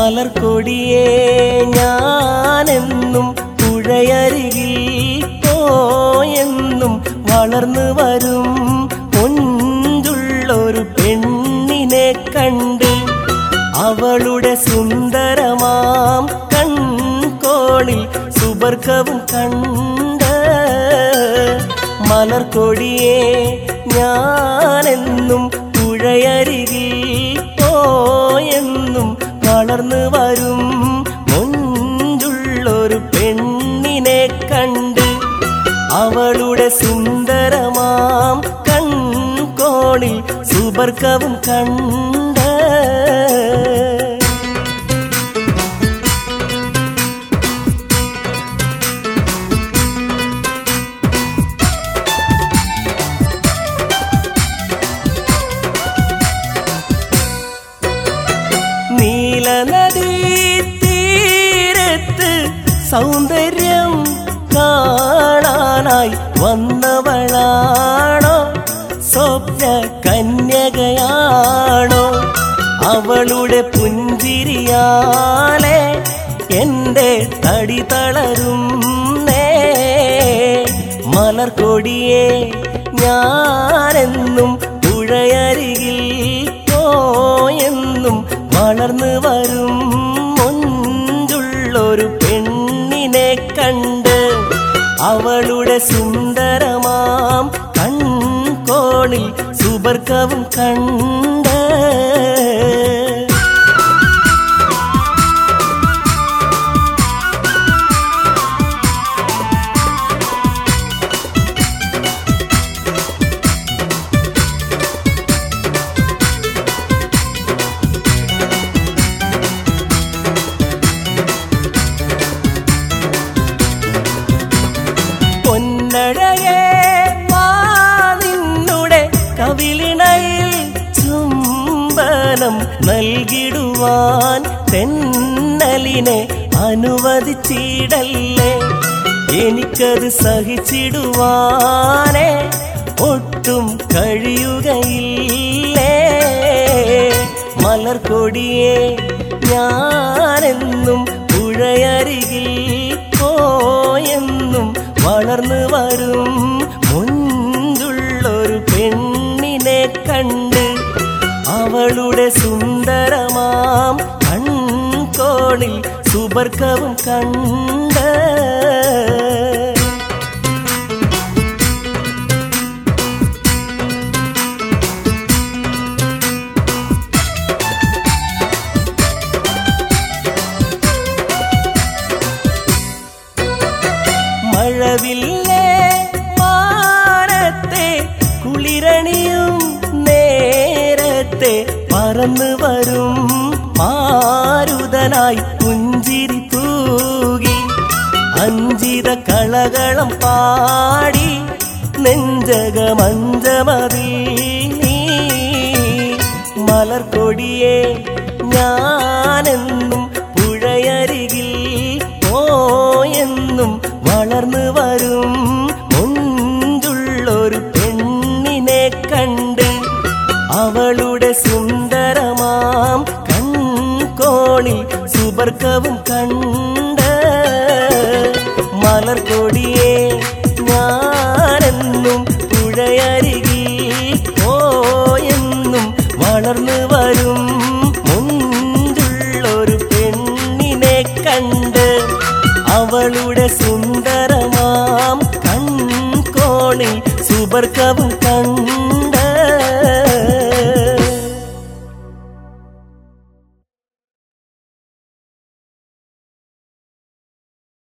മലർക്കൊടിയേ ഞാനെന്നും പുഴയരികിൽ പോയെന്നും വളർന്നു വരും കൊഞ്ചുള്ളൊരു പെണ്ണിനെ കണ്ട് അവളുടെ സുന്ദരമാം കൺകോണിൽ സുബർക്കവും കണ്ട് മലർക്കൊടിയേ ഞാനെന്നും പുഴയരികിൽ പോയെന്നും വളർന്നു വരും മുഞ്ചുള്ളൊരു പെണ്ണിനെ കണ്ട് അവളുടെ സുന്ദരമാം കൺകോണിൽ സുബർക്കവും കണ്ട് നീലനദീ തീരത്ത് സൗന്ദര്യം കാണാനായി വന്നവളാണോ സ്വപ്ന കന്യകയാണോ അവളുടെ പുഞ്ചിരിയാലെ എൻ്റെ തടി തളരും മലർക്കൊടിയെ ഞാനെന്നും പുഴയരികിൽ പോയെന്നും വളർന്നു വരും മൊഞ്ചുള്ളൊരു പെണ്ണിനെ കണ്ട് അവളുടെ സുന്ദരമാം കൺകോണിൽ സുബർക്കവും കണ്ട് പൊന്നഴകേ വാ നിന്നുടെ കവിളിണയിൽ ചുംബനം നൽകിടുവാൻ തെന്നലിനെ അനുവദിച്ചിടല്ലേ എനിക്കത് സഹിച്ചിടുവാനേ ഒട്ടും കഴിയുകയില്ലേ മലർക്കൊടിയെ ഞാനെന്നും പുഴയരികിൽ പോയെന്നും വളർന്നു വരും മുഞ്ചുള്ളൊരു പെണ്ണിനെ കണ്ട് അവളുടെ സുന്ദരമാം കൺകോണിൽ സുബർക്കവും കണ്ട് മഴവില്ലേ മാനത്തെ കുളിരണിയും നേരത്തെ പറന്നു വരും മാരുതനായി പുഞ്ചിരി തൂകി അഞ്ചിത കളകളം പാടി നെഞ്ചകമഞ്ചമതി മലർക്കൊടിയെ ഞാനെന്നും പുഴയരികിൽ പോയെന്നും വളർന്നു വരും മുഞ്ചുള്ളൊരു പെണ്ണിനെ കണ്ട് അവളുടെ സുന്ദരമാം കൺകോണിൽ സുബർക്കവും കണ്ട് മലർക്കൊടിയെ ഞാനെന്നും പുഴയരികിൽ പോയെന്നും വളർന്നു വരും മുഞ്ചുള്ളൊരു പെണ്ണിനെ കണ്ട് അവളുടെ സുന്ദരമാം കൺകോണിൽ സുബർക്കവും കണ്ട്